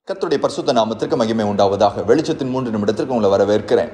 கர்த்தருடைய பரிசுத்த நாமத்திற்கு மகிமை உண்டாவதாக வெளிச்சத்தின் மூன்று நிமிடத்திற்கு உங்களை வரவேற்கிறேன்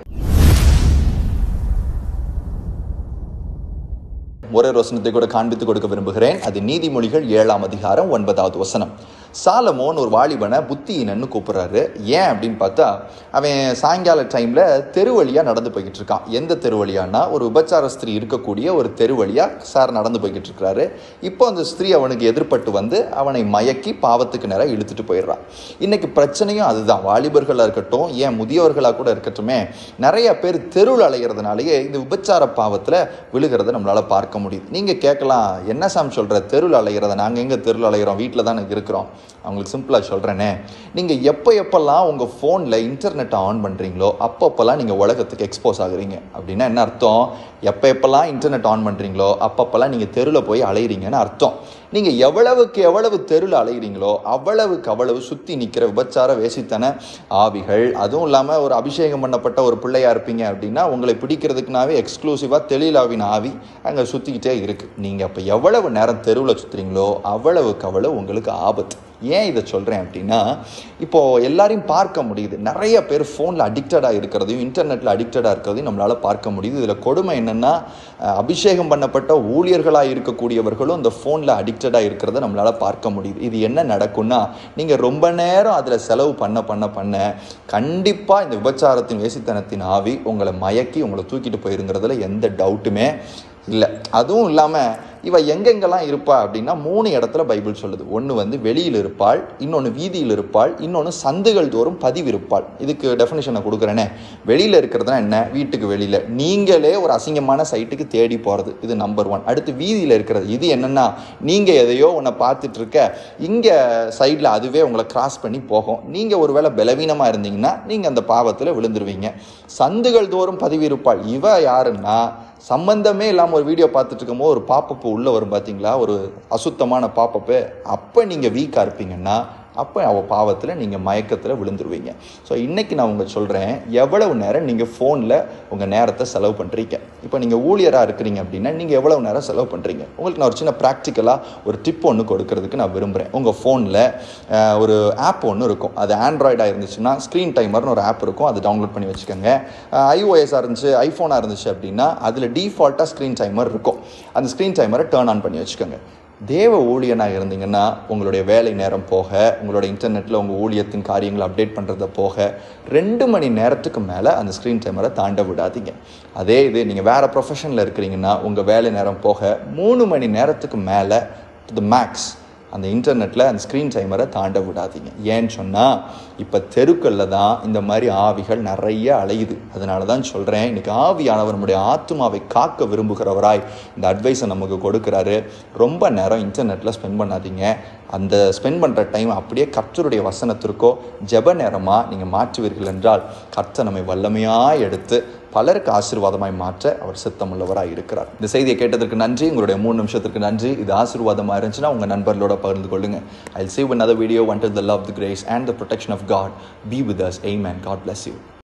ஒரே ஒரு வசனத்தை கூட காண்பித்து கொடுக்க விரும்புகிறேன் அது நீதிமொழிகள் ஏழாம் அதிகாரம் ஒன்பதாவது வசனம் சாலமோன் ஒரு வாலிபனை புத்தியினன்னு கூப்பிடுறாரு ஏன் அப்படின்னு பார்த்தா அவன் சாயங்கால டைமில் தெரு வழியாக நடந்து போய்கிட்டு இருக்கான் எந்த தெரு வழியானா ஒரு உபச்சார ஸ்திரீ இருக்கக்கூடிய ஒரு தெரு வழியாக சார் நடந்து போய்கிட்டு இருக்கிறாரு இப்போ அந்த ஸ்திரீ அவனுக்கு எதிர்பட்டு வந்து அவனை மயக்கி பாவத்துக்கு நேரம் இழுத்துட்டு போயிடுறான் இன்னைக்கு பிரச்சனையும் அதுதான் வாலிபர்களாக இருக்கட்டும் ஏன் முதியவர்களாக கூட இருக்கட்டுமே நிறைய பேர் தெருவில் அலைகிறதுனாலேயே இந்த விபச்சார பாவத்தில் விழுகிறத நம்மளால் பார்க்க முடியுது நீங்கள் கேட்கலாம் என்ன சாம் சொல்கிற தெருவில் அலைகிறத நாங்கள் எங்கே தெருவில் அலைகிறோம் வீட்டில் தானே இருக்கிறோம் அவங்களுக்கு சிம்பிளாக சொல்கிறேனே நீங்கள் எப்போ எப்போல்லாம் உங்கள் ஃபோனில் இன்டர்நெட்டை ஆன் பண்ணுறீங்களோ அப்பப்போல்லாம் நீங்கள் உலகத்துக்கு எக்ஸ்போஸ் ஆகுறீங்க அப்படின்னா என்ன அர்த்தம் எப்போ எப்போல்லாம் இன்டர்நெட் ஆன் பண்ணுறீங்களோ அப்பப்போல்லாம் நீங்கள் தெருவில் போய் அலைகிறீங்கன்னு அர்த்தம் நீங்கள் எவ்வளவுக்கு எவ்வளவு தெருவில் அலைகிறீங்களோ அவ்வளவுக்கு அவ்வளவு சுற்றி நிற்கிற விபச்சார வேசித்தன ஆவிகள் அதுவும் இல்லாமல் ஒரு அபிஷேகம் பண்ணப்பட்ட ஒரு பிள்ளையா இருப்பீங்க அப்படின்னா உங்களை பிடிக்கிறதுக்குனாவே எக்ஸ்க்ளூசிவாக தெளிலாவின் ஆவி அங்கே சுற்றிக்கிட்டே இருக்குது நீங்கள் அப்போ எவ்வளவு நேரம் தெருவில் சுற்றுறீங்களோ அவ்வளவுக்கு அவ்வளவு உங்களுக்கு ஆபத்து ஏன் இதை சொல்கிறேன் அப்படின்னா இப்போது எல்லாரையும் பார்க்க முடியுது நிறைய பேர் ஃபோனில் அடிக்டடாக இருக்கிறதையும் இன்டர்நெட்டில் அடிக்டடாக இருக்கிறதையும் நம்மளால் பார்க்க முடியுது இதில் கொடுமை என்னென்னா அஹ், அபிஷேகம் பண்ணப்பட்ட ஊழியர்களாக இருக்கக்கூடியவர்களும் அந்த ஃபோனில் அடிக்டடாக இருக்கிறத நம்மளால் பார்க்க முடியுது இது என்ன நடக்கும்னா நீங்கள் ரொம்ப நேரம் அதில் செலவு பண்ண பண்ண பண்ண கண்டிப்பாக இந்த விபச்சாரத்தின் வேசித்தனத்தின் ஆவி உங்களை மயக்கி உங்களை தூக்கிட்டு போயிருங்கிறதுல எந்த டவுட்டுமே இல்லை அதுவும் இல்லாமல் இவ எங்கெங்கெல்லாம் இருப்பா அப்படின்னா மூணு இடத்துல பைபிள் சொல்லுது ஒன்று வந்து வெளியில் இருப்பாள் இன்னொன்று வீதியில் இருப்பாள் இன்னொன்று சந்துகள் தோறும் பதிவிருப்பாள் இதுக்கு டெஃபினேஷனை கொடுக்குறேனே வெளியில் இருக்கிறதுனா என்ன வீட்டுக்கு வெளியில் நீங்களே ஒரு அசிங்கமான சைட்டுக்கு தேடி போகிறது இது நம்பர் ஒன் அடுத்து வீதியில் இருக்கிறது இது என்னென்னா நீங்கள் எதையோ ஒன்றை பார்த்துட்டு இருக்க இங்கே சைடில் அதுவே உங்களை கிராஸ் பண்ணி போகும் நீங்கள் ஒருவேளை பலவீனமாக இருந்தீங்கன்னா நீங்கள் அந்த பாவத்தில் விழுந்துருவீங்க சந்துகள் தோறும் பதிவிருப்பாள் இவ யாருன்னா சம்பந்தமே இல்லாமல் ஒரு வீடியோ பார்த்துட்டு இருக்கும்போது ஒரு பாப்பப்பு உள்ளே வரும் பார்த்தீங்களா ஒரு அசுத்தமான பாப்பப்பு அப்போ நீங்கள் வீக்காக இருப்பீங்கன்னா அப்போ அவ பாவத்தில் நீங்கள் மயக்கத்தில் விழுந்துருவீங்க ஸோ இன்றைக்கி நான் உங்க சொல்கிறேன் எவ்வளவு நேரம் நீங்கள் ஃபோனில் உங்கள் நேரத்தை செலவு பண்ணுறீங்க இப்போ நீங்கள் ஊழியராக இருக்கிறீங்க அப்படின்னா நீங்கள் எவ்வளவு நேரம் செலவு பண்ணுறீங்க உங்களுக்கு நான் ஒரு சின்ன ப்ராக்டிக்கலாக ஒரு டிப் ஒன்று கொடுக்கறதுக்கு நான் விரும்புகிறேன் உங்கள் ஃபோனில் ஒரு ஆப் ஒன்று இருக்கும் அது ஆண்ட்ராய்டாக இருந்துச்சுன்னா ஸ்க்ரீன் டைமர்னு ஒரு ஆப் இருக்கும் அது டவுன்லோட் பண்ணி வச்சுக்கோங்க ஐஓஎஸாக இருந்துச்சு ஐஃபோனாக இருந்துச்சு அப்படின்னா அதில் டீஃபால்ட்டாக ஸ்க்ரீன் டைமர் இருக்கும் அந்த ஸ்க்ரீன் டைமரை டேர்ன் ஆன் பண்ணி வச்சுக்கோங்க தேவ ஊழியனாக இருந்தீங்கன்னா உங்களுடைய வேலை நேரம் போக உங்களோட இன்டர்நெட்டில் உங்கள் ஊழியத்தின் காரியங்களை அப்டேட் பண்ணுறத போக ரெண்டு மணி நேரத்துக்கு மேலே அந்த ஸ்க்ரீன் டைமரை தாண்ட விடாதீங்க அதே இது நீங்கள் வேறு ப்ரொஃபஷனில் இருக்கிறீங்கன்னா உங்கள் வேலை நேரம் போக மூணு மணி நேரத்துக்கு மேலே டு த மேக்ஸ் அந்த இன்டர்நெட்டில் அந்த ஸ்க்ரீன் டைமரை தாண்ட விடாதீங்க ஏன்னு சொன்னால் இப்போ தெருக்களில் தான் இந்த மாதிரி ஆவிகள் நிறைய அலையுது அதனால தான் சொல்கிறேன் இன்றைக்கி ஆவியானவர் நம்முடைய ஆத்மாவை காக்க விரும்புகிறவராய் இந்த அட்வைஸை நமக்கு கொடுக்குறாரு ரொம்ப நேரம் இன்டர்நெட்டில் ஸ்பெண்ட் பண்ணாதீங்க அந்த ஸ்பெண்ட் பண்ணுற டைம் அப்படியே கர்த்தருடைய வசனத்திற்கோ ஜெப நேரமாக நீங்கள் மாற்றுவீர்கள் என்றால் கர்த்தர் நம்மை வல்லமையாக எடுத்து பலருக்கு ஆசீர்வாதமாய் மாற்ற அவர் சித்தமுள்ளவராக இருக்கிறார் இந்த செய்தியை கேட்டதற்கு நன்றி உங்களுடைய மூணு நிமிஷத்துக்கு நன்றி இது ஆசீர்வாதமாக இருந்துச்சுன்னா உங்கள் நண்பர்களோட பகிர்ந்து கொள்ளுங்க I save another video until the love the grace and the protection of God be with us amen god bless you